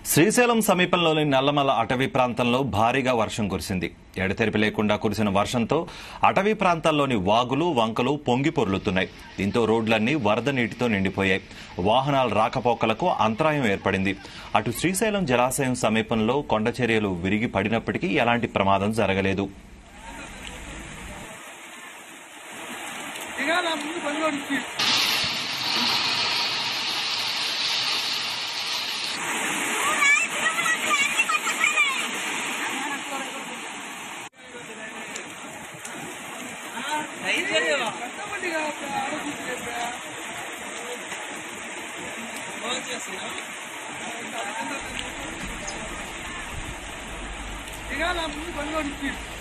శ్రీశైలం సమీపంలోని నల్లమల అటవీ ప్రాంతంలో భారీగా వర్షం కురిసింది ఎడతెరిపి లేకుండా కురిసిన వర్షంతో అటవీ ప్రాంతాల్లోని వాగులు వంకలు పొంగి పొర్లుతున్నాయి దీంతో రోడ్లన్నీ వరద నీటితో నిండిపోయాయి వాహనాల రాకపోకలకు అంతరాయం ఏర్పడింది అటు శ్రీశైలం జలాశయం సమీపంలో కొండ చర్యలు విరిగి పడినప్పటికీ ఎలాంటి ప్రమాదం జరగలేదు దిగాల ముందు బండి దిగాల ముందు బండి